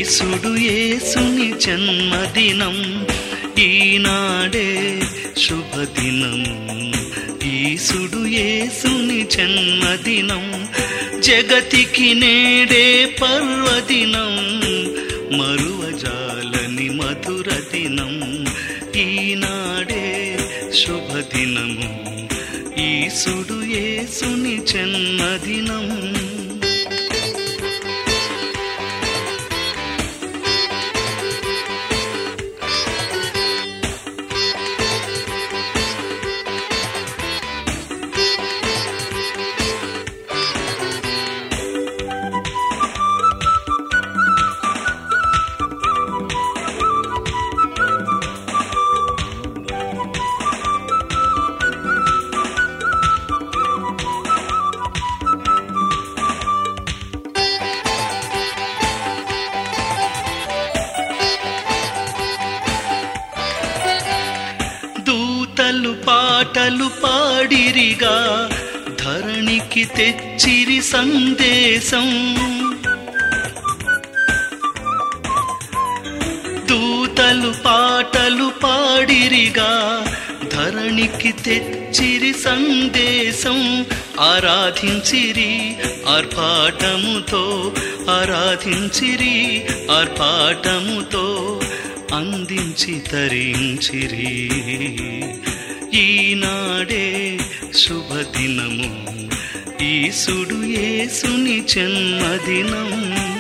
ఈసుడు యేసుని జన్మదినం ఈనాడే శుభదినం ఈసుడు యేసుని జన్మదినం జగతికి నేడే పర్వదినం మరువజాలని మధుర దినం ఈనాడే శుభదినము ఈసుడు యేసుని జన్మదినం దూతలు పాటలు పాడిరిగా ధరణికి తెచ్చిరి సందేశం దూతలు పాటలు పాడిరిగా ధరణికి తెచ్చిరి సందేశం ఆరాధించిరి ఆర్పాటముతో ఆరాధించిరి ఆర్పాటముతో అందించి తరించిరి ఈనాడే శుభదినము ఈసుడు యేసుని జన్మదినం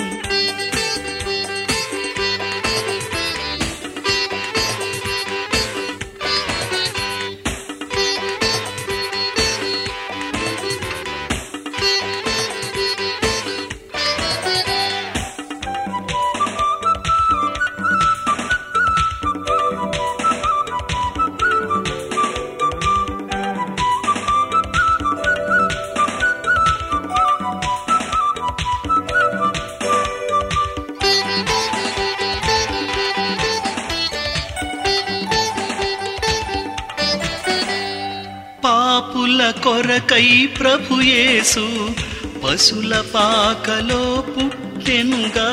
పాపుల కొరకై ప్రభుయేసు పశుల పాకలో పుట్టెనుగా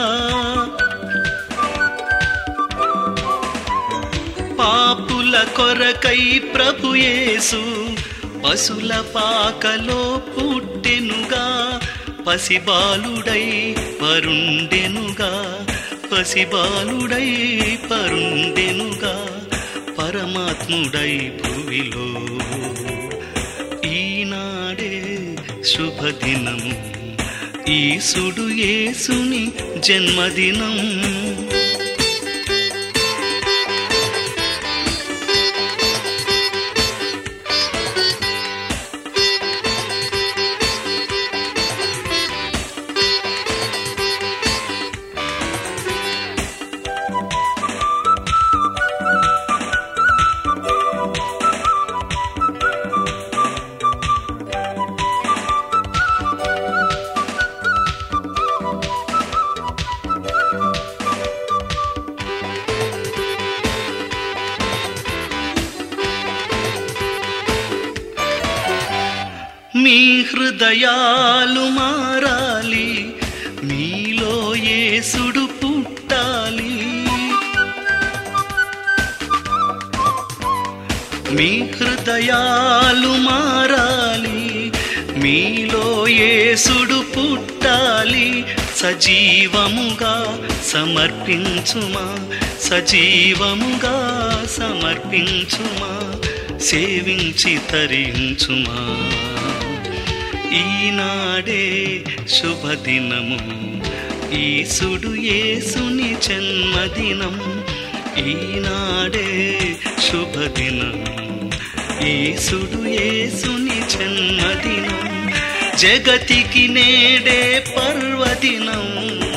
పాపుల కొరకై ప్రభుయేసు పశుల పాకలో పుట్టెనుగా పసిబాలుడై పరుండెనుగా పసిబాలుడై పరుండెనుగా పరమాత్ముడై భువిలో ఈనాడే శుభదినము ఈసుడు యేసుని జన్మదినం మీ హృదయాలు మారాలి మీలో యేసుడు పుట్టాలి మీ హృదయాలు మారాలి మీలో యేసుడు పుట్టాలి సజీవముగా సమర్పించుమా సజీవముగా సమర్పించుమా సేవించి తరించుమా ఈనాడే శుభదినము ఈసుడు యేసుని జన్మదినం ఈనాడే శుభదినం ఈసుడు యేసుని జన్మదినం జగతికి నేడే పర్వదినం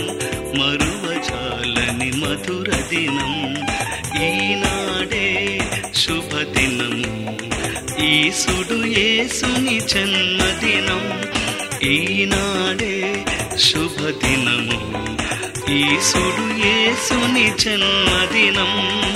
మరువజాలని మధుర దినం ఈనాడే శుభదినము ఈసుడు యేసుని జన్మదినం ఈనాడే శుభదినము ఈసుడు యేసుని జన్మదినం